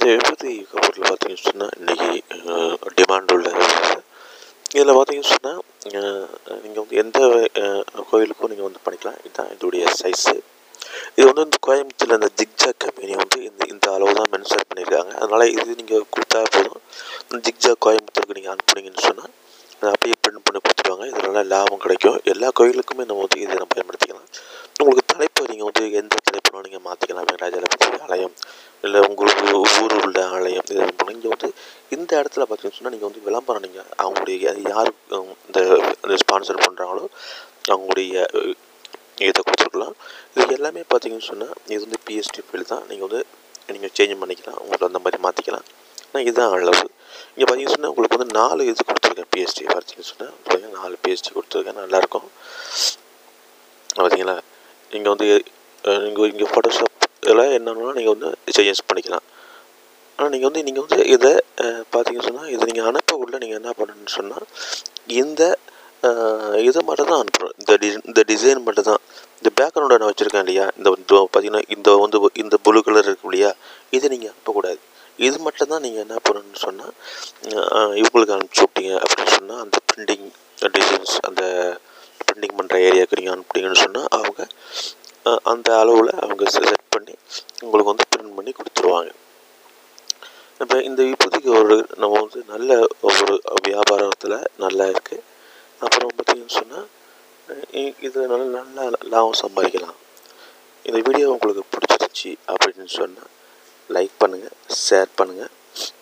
இந்த விபூதி கபூரில் பார்த்தீங்கன்னு சொன்னால் இன்றைக்கி டிமாண்ட் உள்ள இதில் பார்த்தீங்கன்னு சொன்னால் நீங்கள் வந்து எந்த அஹ், கோயிலுக்கும் நீங்கள் வந்து பண்ணிக்கலாம் இதுதான் இதோடைய சைஸு இது வந்து இந்த கோயம்புத்தூரில் இந்த ஜிக்ஜாக் கம்பெனி வந்து இந்த இந்த அளவு தான் மென்ஷன் பண்ணியிருக்காங்க அதனால் இது நீங்கள் கொடுத்தா போதும் இந்த ஜிக்ஜாக் கோயம்புத்தூருக்கு நீங்கள் அனுப்புனீங்கன்னு சொன்னால் அதை அப்படியே பிரிண்ட் பண்ணி கொடுத்துருவாங்க இது நல்லா லாபம் கிடைக்கும் எல்லா கோயிலுக்குமே நம்ம வந்து இதை நம்ம பயன்படுத்திக்கலாம் உங்களுக்கு தலைப்பு நீங்கள் வந்து எந்த தலைப்புனாலும் நீங்கள் மாற்றிக்கலாம் வெங்கடாஜலபதி ஆலயம் இல்லை உங்களுக்கு ஊரில் உள்ள ஆலயம் இதை போனால் இங்கே வந்து இந்த இடத்துல பார்த்தீங்கன்னு சொன்னால் நீங்கள் வந்து விளம்பரம் நீங்கள் அவங்களுடைய யார் அஹ், இந்த இந்த ஸ்பான்சர் பண்ணுறாங்களோ அவங்களுடைய அஹ், இதை கொடுத்துருக்கலாம் இது எல்லாமே பார்த்தீங்கன்னு சொன்னால் இது வந்து பிஎஸ்டி ஃபீல்டு தான் நீங்கள் வந்து நீங்கள் சேஞ்ச் பண்ணிக்கலாம் உங்களுக்கு அந்த மாதிரி மாற்றிக்கலாம் ஆனால் இதுதான் அளவு இங்கே பார்த்தீங்கன்னு சொன்னால் உங்களுக்கு வந்து நாலு இது கொடுத்துருக்கேன் பிஎஸ்டி பார்த்தீங்கன்னு சொன்னால் பார்த்தீங்கன்னா நாலு பிஎஸ்டி கொடுத்துருக்கேன் நல்லாயிருக்கும் பார்த்தீங்களா நீங்கள் வந்து நீங்கள் இங்கே ஃபோட்டோஷாப் இதெல்லாம் என்னன்னா நீங்கள் வந்து சேஞ்சஸ் பண்ணிக்கலாம் ஆனால் நீங்கள் வந்து நீங்கள் வந்து இதை அஹ், பார்த்தீங்கன்னு சொன்னால் இதை நீங்கள் அனுப்ப உள்ள நீங்கள் என்ன பண்ணணும்னு சொன்னால் இந்த அஹ், இதை மட்டும் தான் அனுப்புகிறோம் இந்த டி இந்த டிசைன் மட்டும் தான் இந்த பேக்ரவுண்டை நான் வச்சுருக்கேன் இல்லையா இந்த வந்து பார்த்தீங்கன்னா இந்த வந்து இந்த ப்ளூ கலர் இருக்கு இல்லையா இதை நீங்கள் அனுப்பக்கூடாது இது மட்டும் தான் நீங்கள் என்ன பண்ணணும்னு சொன்னால் இவங்களுக்கு அனுப்பிச்சி விட்டீங்க அப்படின்னு சொன்னால் அந்த பிரிண்டிங் டிசைன்ஸ் அந்த பிரிண்டிங் பண்ணுற ஏரியாவுக்கு நீங்கள் அனுப்பிட்டீங்கன்னு சொன்னால் அவங்க அஹ், அந்த அளவில் அவங்க செட் பண்ணி உங்களுக்கு வந்து பிரிண்ட் பண்ணி கொடுத்துருவாங்க இப்போ இந்த விபூதிக்கு ஒரு நம்ம வந்து நல்ல ஒரு வியாபாரத்தில் நல்லா இருக்குது அப்புறம் பார்த்தீங்கன்னு சொன்னால் இது நல்ல நல்ல லாபம் சம்பாதிக்கலாம் இந்த வீடியோ உங்களுக்கு பிடிச்சிருந்துச்சி அப்படின்னு சொன்னால் லைக் பண்ணுங்கள் ஷேர் பண்ணுங்கள்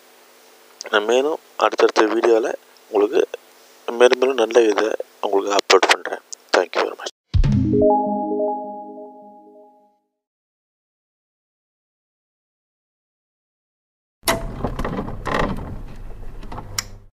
நான் மேலும் அடுத்தடுத்த வீடியோவில் உங்களுக்கு மேலும் மேலும் நல்ல இதை உங்களுக்கு அப்லோட்